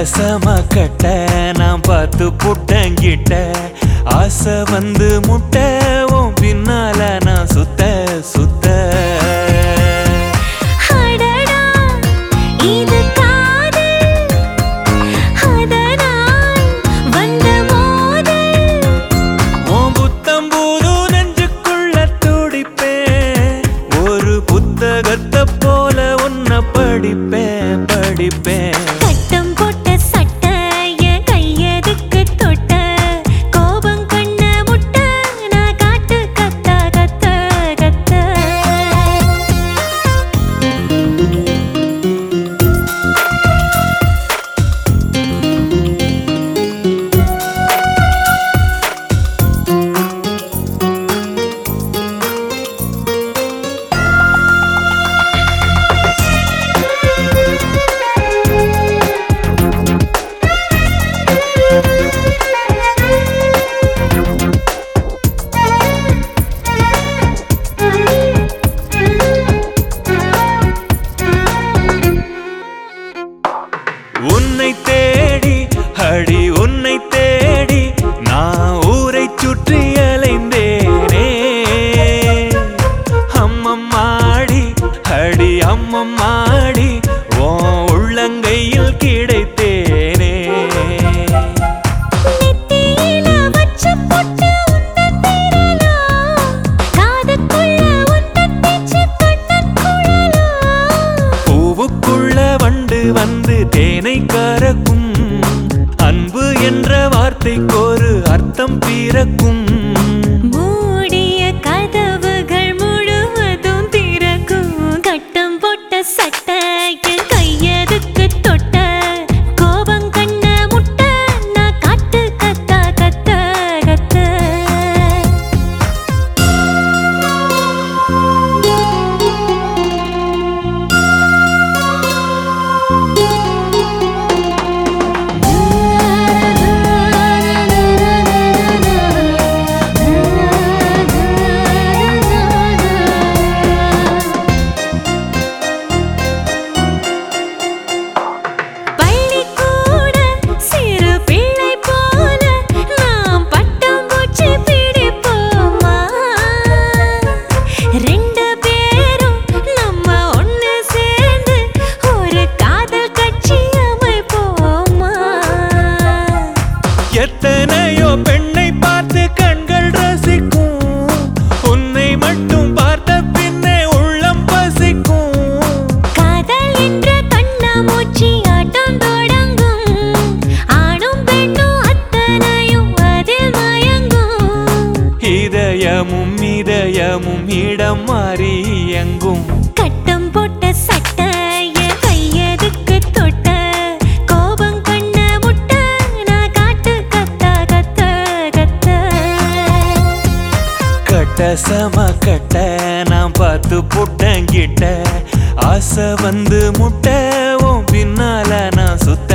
கட்டசம கட்ட நான் பார்த்து புட்டங்கிட்ட ஆசை வந்து முட்டை உன் பின்னால நான் சுத்த சுத்த அடடா இது காதல் அதனால் வந்த மோதல் உன் புத்தம் புது நெஞ்சுக்குள்ள துடிப்பேன் ஒரு புத்தகத்தை போல உன்னை படிப்பேன் படிப்பேன் கட்டம் போட்ட சட்டை என் கையதுக்கு தொட்ட கோபம் கண்ண முட்டை நான் காட்டு கத்த கத்த கத்த உன்னை தேடி அடி உன்னை தேடி நான் ஊரை சுற்றி அலைந்தேனே அம்மம்மாடி அடி அம்மம்மாடி ஓ உள்ளங்கையில் கிடைத்தேனே நெத்தியில வச்ச பொட்டு உந்தன் விரலா காதுக்குள்ள உந்தன் பேச்சு கண்ணன் குழலா பூவுக்குள்ள வண்டு வந்து தேனை கறக்கும் அன்பு என்ற வார்த்தைக்கு ஒரு அர்த்தம் பிறக்கும் மூடிய கதவுகள் முழுவதும் திறக்கும் கட்டம் போட்ட சட்டை என் கையதுக்கு தொட்ட கோபம் கண்ண முட்டை நான் காட்டு கத்த கத்த கத்த பள்ளிக்கூட சிறு பிள்ளை போல நாம் பட்டம் பூச்சி பிடிப்போமா ரெண்டு பேரும் நம்ம ஒண்ணு சேர்ந்து ஒரு காதல் கட்சி அமைப்போமா எத்தனையோ பெண்ணை பார்த்து கண்கள் ரசிக்கும் உன்னை மட்டும் பார்த்த பின்னே உள்ளம் பசிக்கும் காதல் என்ற கண்ணாமூச்சி ஆட்டம் தொடங்கும் ஆணும் பெண்ணும் அத்தனையும் அதில் மயங்கும் இதயமும் இதயமும் இடம் மாறி எங்கும் கட்டம் போட்ட சட்டை என் கையதுக்கு தொட்ட கோபம் கண்ண முட்டை நான் காட்டு கத்த கத்த கத்த கட்ட சம கட்ட நான் பார்த்து புட்டங்கிட்ட ஆசை வந்து முட்டை உன் பின்னால நான் சுத்த